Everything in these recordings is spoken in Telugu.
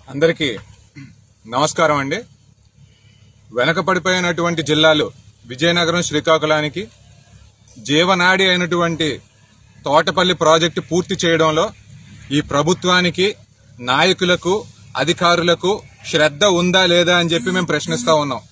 అందరికీ నమస్కారం అండి వెనకపడిపోయినటువంటి జిల్లాలు విజయనగరం శ్రీకాకుళానికి జీవనాడి అయినటువంటి తోటపల్లి ప్రాజెక్టు పూర్తి చేయడంలో ఈ ప్రభుత్వానికి నాయకులకు అధికారులకు శ్రద్ధ ఉందా లేదా అని చెప్పి మేము ప్రశ్నిస్తా ఉన్నాం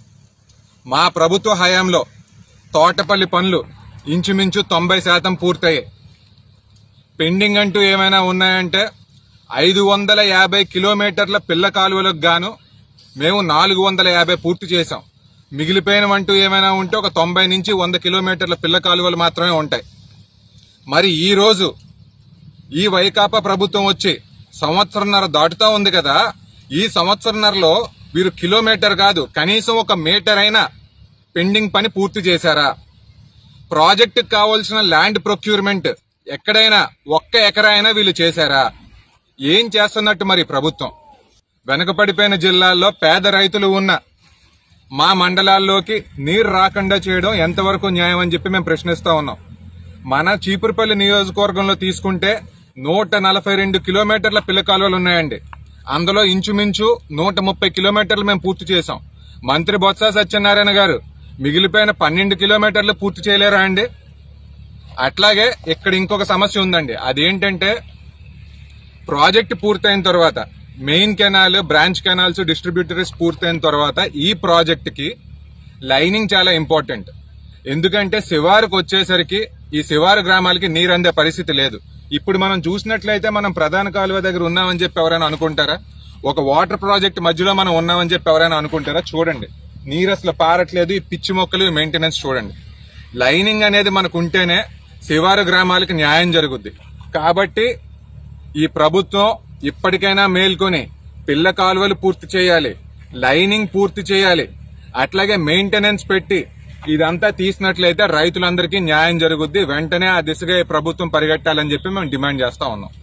మా ప్రభుత్వ హయాంలో తోటపల్లి పనులు ఇంచుమించు తొంభై శాతం పూర్తయ్యాయి పెండింగ్ అంటూ ఏమైనా ఉన్నాయంటే ఐదు వందల యాభై కిలోమీటర్ల పిల్ల కాలువలకు గాను మేము నాలుగు వందల యాభై పూర్తి చేశాం మిగిలిపోయినవంటూ ఏమైనా ఉంటే ఒక తొంభై నుంచి వంద కిలోమీటర్ల పిల్ల కాలువలు మాత్రమే ఉంటాయి మరి ఈ రోజు ఈ వైకాపా ప్రభుత్వం వచ్చి సంవత్సరంన్నర దాటుతా ఉంది కదా ఈ సంవత్సరంన్నరలో వీరు కిలోమీటర్ కాదు కనీసం ఒక మీటర్ అయినా పెండింగ్ పని పూర్తి చేశారా ప్రాజెక్టుకు కావాల్సిన ల్యాండ్ ప్రొక్యూర్మెంట్ ఎక్కడైనా ఒక్క ఎకరా అయినా వీళ్ళు చేశారా ఏం చేస్తున్నట్టు మరి ప్రభుత్వం వెనకపడిపోయిన జిల్లాల్లో పేద రైతులు ఉన్న మా మండలాల్లోకి నీరు రాకుండా చేయడం ఎంతవరకు న్యాయం అని చెప్పి మేము ప్రశ్నిస్తా ఉన్నాం మన చీపురుపల్లి నియోజకవర్గంలో తీసుకుంటే నూట నలభై రెండు కిలోమీటర్ల పిల్ల కాలువలు ఉన్నాయండి అందులో ఇంచుమించు నూట ముప్పై కిలోమీటర్లు మేము పూర్తి చేశాం మంత్రి బొత్స సత్యనారాయణ గారు మిగిలిపోయిన పన్నెండు కిలోమీటర్లు పూర్తి చేయలేరా అండి అట్లాగే ఇక్కడ ఇంకొక సమస్య ఉందండి అదేంటంటే ప్రాజెక్ట్ పూర్తయిన తర్వాత main canal branch canals distributaries పూర్తయిన తర్వాత ఈ ప్రాజెక్ట్ కి లైనింగ్ చాలా ఇంపార్టెంట్ ఎందుకంటే శివారుకు వచ్చేసరికి ఈ శివారు గ్రామాలకి నీరు అందే పరిస్థితి లేదు ఇప్పుడు మనం చూసినట్లయితే మనం ప్రధాన కాలువ దగ్గర ఉన్నామని చెప్పి ఎవరైనా అనుకుంటారా ఒక వాటర్ ప్రాజెక్ట్ మధ్యలో మనం ఉన్నామని చెప్పి ఎవరైనా అనుకుంటారా చూడండి నీరు అసలు పారట్లేదు ఈ పిచ్చి మొక్కలు మెయింటెనెన్స్ చూడండి లైనింగ్ అనేది మనకు ఉంటేనే శివారు గ్రామాలకు న్యాయం జరుగుద్ది కాబట్టి ఈ ప్రభుత్వం ఇప్పటికైనా మేల్కొని పిల్ల కాలువలు పూర్తి చేయాలి లైనింగ్ పూర్తి చేయాలి అట్లాగే మెయింటెనెన్స్ పెట్టి ఇదంతా తీసినట్లయితే రైతులందరికీ న్యాయం జరుగుద్ది వెంటనే ఆ దిశగా ఈ ప్రభుత్వం పరిగెట్టాలని చెప్పి మేము డిమాండ్ చేస్తా ఉన్నాం